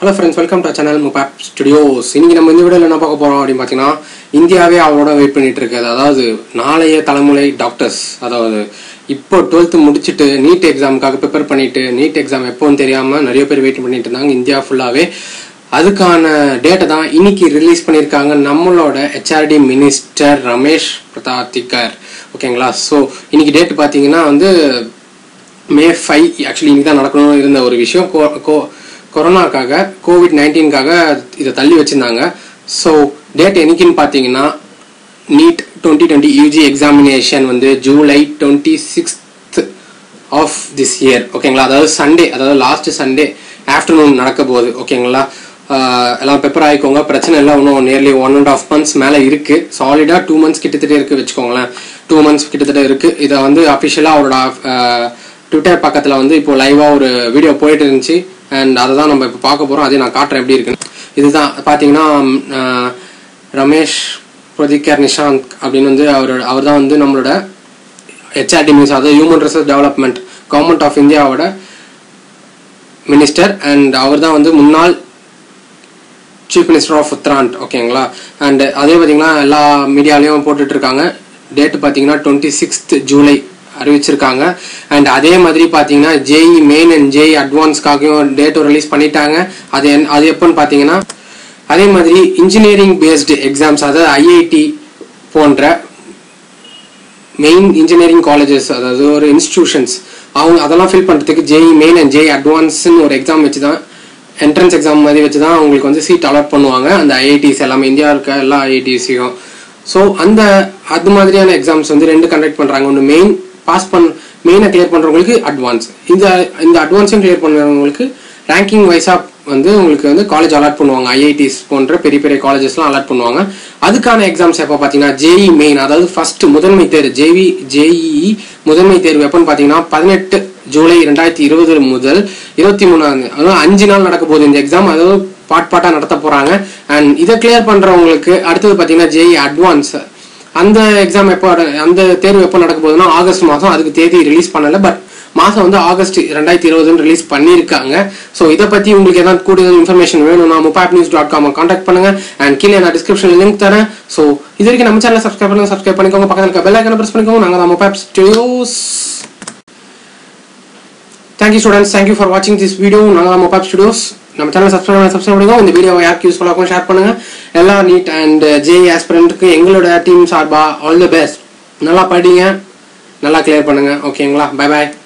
hello friends welcome to channel முபாப் studios இன்னைக்கு நம்ம இந்த வீடியோவில் என்ன பார்க்க போகிறோம் அப்படின்னு பார்த்தீங்கன்னா இந்தியாவே அவளோட வெயிட் பண்ணிட்டு இருக்குது அதாவது நாளைய தலைமுறை டாக்டர்ஸ் அதாவது இப்போ டுவெல்த்து முடிச்சுட்டு நீட் எக்ஸாமுக்காக ப்ரிப்பேர் பண்ணிட்டு நீட் எக்ஸாம் எப்போன்னு தெரியாமல் நிறைய பேர் வெயிட் பண்ணிட்டு இருந்தாங்க இந்தியா ஃபுல்லாகவே அதுக்கான டேட்டை தான் இன்னைக்கு ரிலீஸ் பண்ணியிருக்காங்க நம்மளோட ஹெச்ஆர்டி மினிஸ்டர் ரமேஷ் பிரதாத்திகர் ஓகேங்களா ஸோ இன்னைக்கு டேட் பார்த்தீங்கன்னா வந்து மே ஃபைவ் ஆக்சுவலி இன்னைக்கு தான் நடக்கணும்னு இருந்த ஒரு விஷயம் கோ கோ கொரோனாக்காக கோவிட் நைன்டீன்காக இதை தள்ளி வச்சிருந்தாங்க ஸோ டேட் என்னைக்குன்னு பார்த்தீங்கன்னா NEET twenty twenty UG examination வந்து July twenty sixth of this year ஓகேங்களா அதாவது சண்டே அதாவது லாஸ்ட் சண்டே ஆஃப்டர்நூன் நடக்க போகுது ஓகேங்களா ஆஹ் எல்லாம் பெப்பர் ஆகிக்கோங்க பிரச்சனை இல்லை இன்னும் nearly one and half months மேலே இருக்கு சாலிடாக டூ மந்த்ஸ் கிட்டத்தட்ட இருக்கு வச்சுக்கோங்களேன் டூ மந்த்ஸ் கிட்டத்தட்ட இருக்கு இதை வந்து அஃபிஷியலாக அவரோட ட்விட்டர் பக்கத்தில் வந்து இப்போ லைவாக ஒரு வீடியோ போயிட்டு இருந்துச்சு அண்ட் அதை தான் நம்ம இப்போ பார்க்க போகிறோம் அதே நான் காட்டுறேன் எப்படி இருக்குன்னு இதுதான் பார்த்தீங்கன்னா ஆஹ் ரமேஷ் பிரதிகர் நிஷாந்த் அப்படின்னு வந்து அவரோட அவர் தான் வந்து நம்மளோட ஹெச்ஆர்டி மினிஸ்டர் அதாவது human resource development government of இந்தியாவோட மினிஸ்டர் அண்ட் அவர் தான் வந்து முன்னாள் சீஃப் மினிஸ்டர் ஆஃப் உத்தராண்ட் ஓகேங்களா அண்ட் அதே பார்த்தீங்கன்னா எல்லா மீடியாலையும் போட்டுட்டு இருக்காங்க டேட் பார்த்தீங்கன்னா டுவெண்ட்டி சிக்ஸ்த் ஜூலை அறிவிச்சிருக்காங்க அண்ட் அதே மாதிரி பார்த்தீங்கன்னா ஜேஇ மெயின் அண்ட் ஜேஇ அட்வான்ஸ்க்காகவும் டேட்டும் ரிலீஸ் பண்ணிட்டாங்க அது என்- அது எப்போன்னு பார்த்தீங்கன்னா அதே மாதிரி இன்ஜினியரிங் பேஸ்டு எக்ஸாம்ஸ் அதாவது ஐஐடி போன்ற மெயின் இன்ஜினியரிங் காலேஜஸ் அதாவது ஒரு இன்ஸ்டிடியூஷன்ஸ் அவங்க அதெல்லாம் ஃபில் பண்ணுறதுக்கு ஜேஇ மெயின் அண்ட் ஜேஇ அட்வான்ஸ்னு ஒரு எக்ஸாம் வச்சு தான் என்ட்ரன்ஸ் எக்ஸாம் மாதிரி வச்சு தான் அவங்களுக்கு வந்து சீட் அலாட் பண்ணுவாங்க அந்த ஐஐடிஸ் எல்லாமே இந்தியா இருக்க எல்லா ஐஐடிஸையும் ஸோ அந்த அது மாதிரியான எக்ஸாம்ஸ் வந்து ரெண்டு கண்டக்ட் பண்ணுறாங்க ஒன்று மெயின் பாஸ் பண் மெயினை கிளியர் பண்ணுறவங்களுக்கு அட்வான்ஸ் இந்த இந்த அட்வான்ஸையும் கிளியர் பண்ணுறவங்களுக்கு ரேங்கிங் வைஸாக வந்து உங்களுக்கு வந்து காலேஜ் அலாட் பண்ணுவாங்க ஐஐடிஸ் போன்ற பெரிய பெரிய காலேஜஸ்லாம் அலாட் பண்ணுவாங்க அதுக்கான எக்ஸாம்ஸ் எப்போ பார்த்தீங்கன்னா ஜேஇ மெயின் அதாவது ஃபர்ஸ்ட் முதன்மை தேர்வு ஜேவி ஜேஇஇ முதன்மை தேர்வு எப்போன்னு பார்த்தீங்கன்னா பதினெட்டு ஜூலை ரெண்டாயிரத்தி இருபது முதல் இருபத்தி மூணாம் அதாவது அஞ்சு நாள் நடக்க போகுது இந்த எக்ஸாம் அதாவது பாட் பாட்டா நடத்த போறாங்க அண்ட் இதை கிளியர் பண்றவங்களுக்கு அடுத்தது பார்த்தீங்கன்னா ஜேஇ அட்வான்ஸ் அந்த எக்ஸாம் எப்போ அட- அந்த தேர்வு எப்போ நடக்க போகுதுன்னா ஆகஸ்ட் மாதம் அதுக்கு தேதி ரிலீஸ் பண்ணல பட் மாதம் வந்து ஆகஸ்ட் ரெண்டாயிரத்தி இருபதுன்னு ரிலீஸ் பண்ணியிருக்காங்க ஸோ இதை பற்றி உங்களுக்கு ஏதாவது கூடுதல் இன்ஃபர்மேஷன் வேணும்னா முப்பாப் நியூஸ் டாட் காம் கான்டாக்ட் பண்ணுங்க அண்ட் கீழே நான் டிஸ்கிரிப்ஷன் லிங்க் தரேன் ஸோ இது வரைக்கும் நம்ம சேனல் சப்ஸ்கிரைப் பண்ணுங்க சப்ஸ்கிரைப் பண்ணிக்கோங்க பக்கத்தில் இருக்க பெல் ஐக்கனை ப்ரெஸ் பண்ணிக்கோங்க நாங்கள் தான் முப்பாப் studios thank you students thank you for வாட்சிங் திஸ் வீடியோ நாங்கள் மொபைல் ஸ்டுடியோஸ் நம்ம சேனல் சப்ஸ்கிரைப் பண்ண சப்ஸ்கிரைப் பண்ணிக்கோங்க இந்த வீடியோ யாருக்கு யூஸ்ஃபுல்லாக இருக்கும் ஷேர் பண்ணுங்க எல்லா நீட் அண்ட் ஜே ஆஸ்பிரண்ட்டுக்கு எங்களோட டீம் சார்பா ஆல் தி பெஸ்ட் நல்லா படிங்க நல்லா கிளியர் பண்ணுங்க ஓகேங்களா பை பாய்